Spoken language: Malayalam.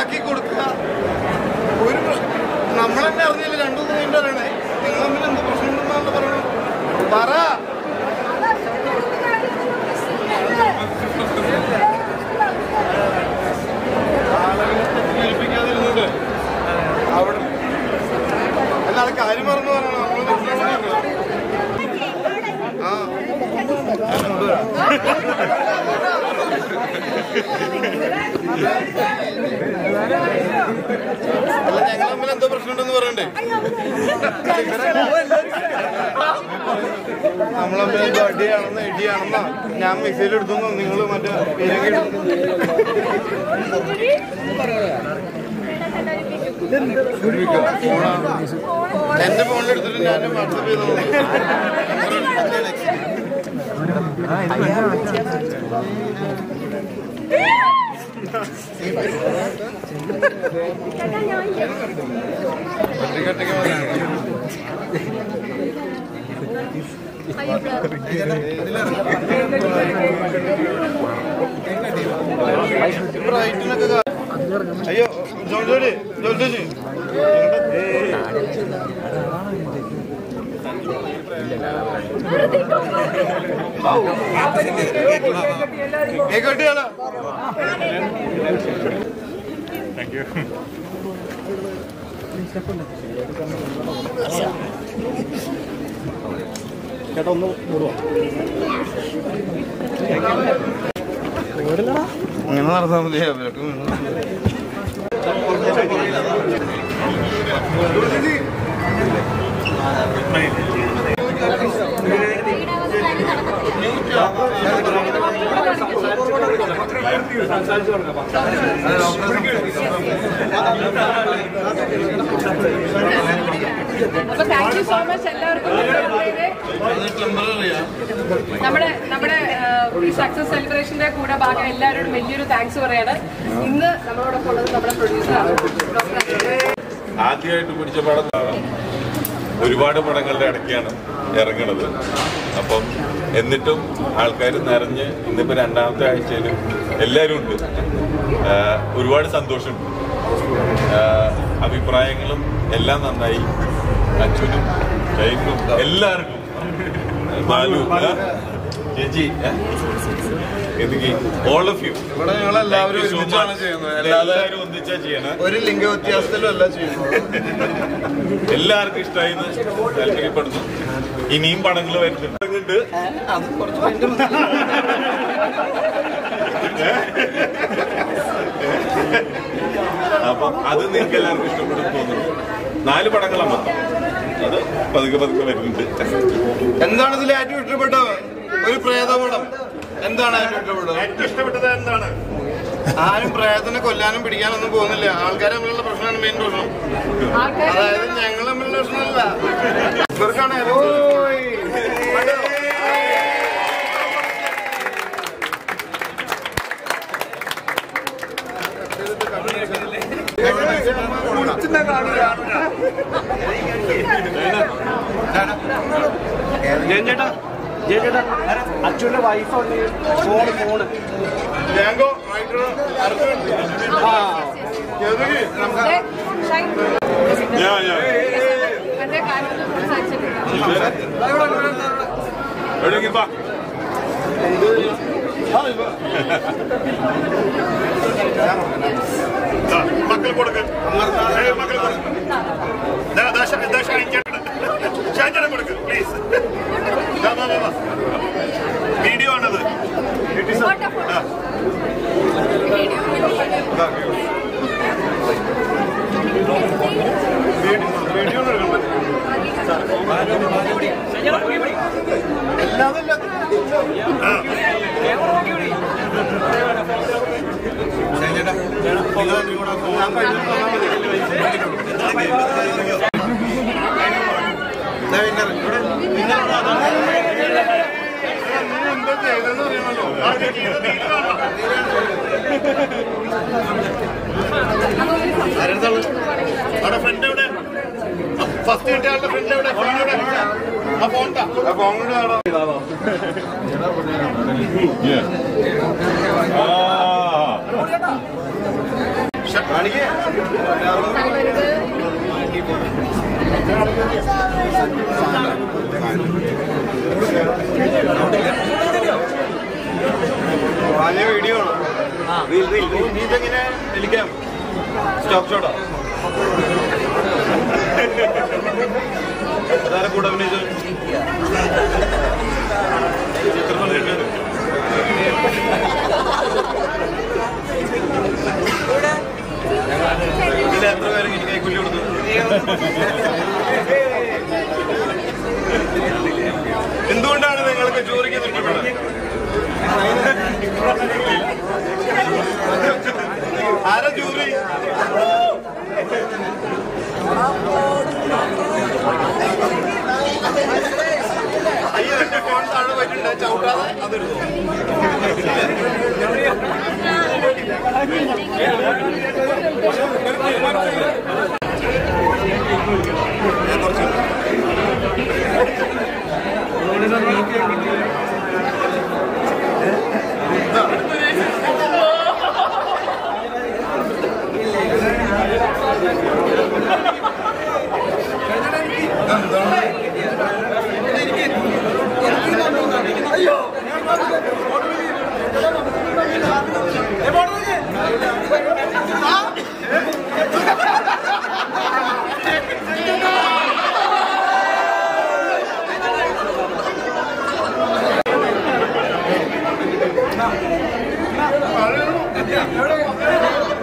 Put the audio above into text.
ഉണ്ടാക്കി കൊടുക്കുക ഒരു പ്രശ്നം നമ്മളെന്നെ അറിഞ്ഞില്ല രണ്ടു മൂന്ന് കഴിഞ്ഞിട്ട് അറിയണേ നിങ്ങൾ തമ്മിൽ എന്ത് പ്രശ്നമുണ്ടെന്നാണ് പറയണത് പറ ആളുകളെ തെറ്റിദ്ധരിപ്പിക്കാതിരുന്നത് അവിടെ അല്ലാതെ കാര്യം മറന്നു പറയണം നമ്മൾ മനസ്സിലാക്കണമല്ലോ. ആ അല്ല ഞങ്ങൾ തമ്മിൽ എന്തോ പ്രശ്നമുണ്ടെന്ന് പറയണ്ടേ നമ്മൾ തമ്മിൽ എന്തോ അടിയാണെന്ന് ഇടിയാണെന്നാ ഞാൻ മെസ്സേജ് എടുത്തു നിങ്ങൾ മറ്റേ പേരൊക്കെ എടുത്തു എന്റെ ഫോണിൽ എടുത്തിട്ട് ഞാൻ വാട്സപ്പ് ചെയ്തു ബ്രൈറ്റിനൊക്കെ കാ- അയ്യോ ജോൺ ജോലി ജോൺ ജോലി കേക്കട്ടിയാലോ ചേട്ടാ ഒന്ന് മൂടുവാ അങ്ങനെ നടന്നാൽ മതി അവരൊക്കെ അപ്പൊ താങ്ക് യു സോ മച്ച് എല്ലാവർക്കും നമ്മുടെ നമ്മുടെ ആഹ്, ഈ സക്സസ് സെലിബ്രേഷന്റെ കൂടെ ഭാഗം എല്ലാവരോടും വലിയൊരു താങ്ക്സ് പറയാണ് ഇന്ന് നമ്മളോടൊപ്പം ഉള്ളത് നമ്മുടെ പ്രൊഡ്യൂസറാണ് ഡോക്ടർ ആദ്യമായിട്ട് പിടിച്ച പടം ഒരുപാട് പടങ്ങളുടെ ഇടയ്ക്കാണ് ഇറങ്ങണത് അപ്പം എന്നിട്ടും ആൾക്കാർ നിറഞ്ഞ് ഇന്നിപ്പോ രണ്ടാമത്തെ ആഴ്ചയിൽ എല്ലാവരും ഉണ്ട് ആഹ് ഒരുപാട് സന്തോഷമുണ്ട് ആഹ് അഭിപ്രായങ്ങളും എല്ലാം നന്നായി അച്ഛനും ഷൈനും എല്ലാവർക്കും ബാലു ആഹ് ചേച്ചി ഓൾ ഓഫ് യു ഇവിടെ ഞങ്ങൾ എല്ലാവരും ഒരുമിച്ചാണ് ചെയ്യുന്നത് അല്ലാതെ എല്ലാവരും ഒന്നിച്ചാ ചെയ്യണേ ഒരു ലിംഗ വ്യത്യാസത്തിലും അല്ല ചെയ്യുന്നത് എല്ലാവർക്കും ഇഷ്ടമായി താല്പര്യപ്പെടുന്നു ഇനിയും പടങ്ങൾ വരുന്നുണ്ട് അത് കുറച്ച് കഴിഞ്ഞിട്ട് അപ്പൊ അത് നിങ്ങൾക്ക് എല്ലാവർക്കും ഇഷ്ടപ്പെടും തോന്നുന്നു നാല് പടങ്ങളാണ് മൊത്തം അത് പതുക്കെ പതുക്കെ വരുന്നുണ്ട് എന്താണ് ഇതിൽ ഏറ്റവും ഇഷ്ടപ്പെട്ടത് ഒരു പ്രേതപടം എന്താണ് ഏറ്റവും ഇഷ്ടപ്പെട്ടത് ഏറ്റവും ഇഷ്ടപ്പെട്ടത് എന്താണ് ആരും പ്രേതത്തിനെ കൊല്ലാനും പിടിക്കാനൊന്നും പോകുന്നില്ല ആൾക്കാർ തമ്മിലുള്ള പ്രശ്നമാണ് മെയിൻ പ്രശ്നം അതായത് ഞങ്ങൾ തമ്മിലുള്ള പ്രശ്നമല്ല ഇവർക്കാണ് ഓയ്. കണ്ടോ? ജയൻ ചേട്ടാ ജയൻ ചേട്ടാ അച്ഛൻ്റെ വൈഫാണ് ഫോണ് ഫോണ് ജാങ്കോ ആയിട്ടുള്ള അർജുൻ. ആ യദുഗി, നമുക്ക് ഞാൻ ഞാൻ എന്റെ കാര്യം സംസാരിച്ചിട്ടില്ല എവിടെയെങ്കിലും വാ. ദാ, മക്കൾ കൊടുക്ക് ഏയ്, മക്കൾ കൊടുക്ക് ദാ, ദാ, ഷാ- ദാ, ഷാഹിൻ ചേട്ടന്. ഷാഹിൻ ചേട്ടൻ കൊടുക്ക് പ്ലീസ് വീഡിയോ ആണത് ആ. വീഡിയോ ഒന്ന് എടുക്കണം. എല്ലാതല്ല എന്താ ചെയ്തെന്ന് അറിയണല്ലോ അവിടെ ഫ്രണ്ട് എവിടെ ഫസ്റ്റ് കിട്ടിയ ആളുടെ ഫ്രണ്ട് എവിടെ ഫോൺ എവിടെ ആ ഫോൺ താ. ആ ഫോൺ കൊണ്ട് കാണാം ആ. ഷ- കാണിക്കേ തലവരുത് വലിയ വീഡിയോ ആണ് നീ ഇതെങ്ങനെ വലിക്കാം സ്റ്റോപ്പ് ഷോട്ടോ അതാരെ കൂടെ അഭിനയിച്ചത് ചിത്രപ്പണി ഇട്ടത്. ഇതിൽ എത്ര പേര് എനിക്ക് കൈക്കൂലി കൊടുത്തു എന്തുകൊണ്ടാണ് നിങ്ങൾക്ക് ചോറിക്ക് തൃപ്തിപ്പെടുന്നത് ആരാ ജൂറി അയ്യോ എന്റെ ഫോൺ താഴെ പറ്റുണ്ട് ചവിട്ടാതെ അതെടുത്തു ഞാൻ കുറച്ച് ആ